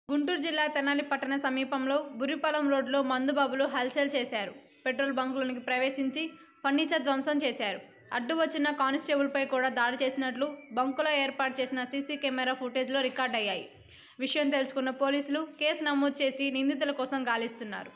గుంటూరు జిల్లా తెనాలి పట్టణ సమీపంలో బురిపాలెం రోడ్లో మందుబాబులు హల్చల్ చేశారు పెట్రోల్ బంకులోనికి ప్రవేశించి ఫర్నిచర్ ధ్వంసం చేశారు అడ్డు వచ్చిన కానిస్టేబుల్పై కూడా దాడి చేసినట్లు బంకులో ఏర్పాటు చేసిన సీసీ కెమెరా ఫుటేజ్లో రికార్డ్ అయ్యాయి విషయం తెలుసుకున్న పోలీసులు కేసు నమోదు చేసి నిందితుల కోసం గాలిస్తున్నారు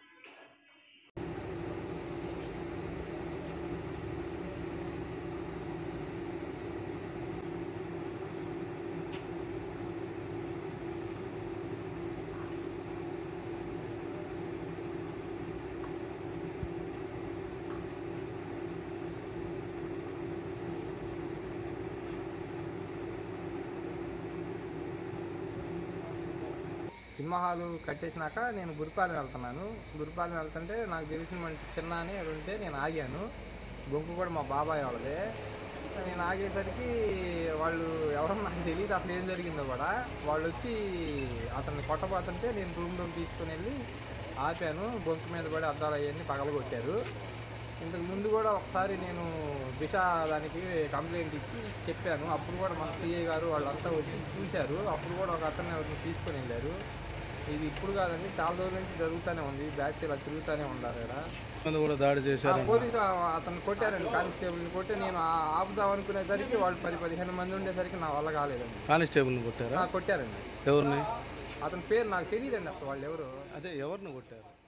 సినిమా హాలు కట్టేసినాక నేను గురిపాలెం వెళ్తున్నాను గురిపాలెం వెళ్తుంటే నాకు తెలిసిన మనిషి చిన్న అని అది ఉంటే నేను ఆగాను బొంకు కూడా మా బాబాయ్ వాళ్ళదే నేను ఆగేసరికి వాళ్ళు ఎవరో నాకు తెలియదు అసలు ఏం జరిగిందో కూడా వాళ్ళు వచ్చి అతన్ని కొట్టబోతుంటే నేను రూమ్లోకి తీసుకుని వెళ్ళి ఆపాను బొంకు మీద పడి అద్దాలు అవన్నీ పగలగొట్టారు ఇంతకు ముందు కూడా ఒకసారి నేను దిశ దానికి కంప్లైంట్ ఇచ్చి చెప్పాను అప్పుడు కూడా మన సిఐ గారు వాళ్ళంతా వచ్చి చూశారు అప్పుడు కూడా ఒక అతన్ని ఎవరిని తీసుకొని వెళ్ళారు ఇది ఇప్పుడు కాదండి చాలా రోజుల నుంచి జరుగుతూనే ఉంది బ్యాచ్ ఇలా తిరుగుతూనే ఉన్నారు ఇక్కడ మీద కూడా దాడి ఆ చేశారు పోలీసు ఆ- అతను కొట్టారండి కానిస్టేబుల్ని కొట్టి నేను ఆ- ఆపుదాం అనుకునేసరికి వాళ్ళు పది పదిహేను మంది ఉండేసరికి నా వల్ల కాలేదండి కానిస్టేబుల్ని కొట్టారా ఆ, కొట్టారండి ఎవరిని అతని పేరు నాకు తెలియదండి అసలు వాళ్ళు ఎవరు అదే ఎవరిని కొట్టారు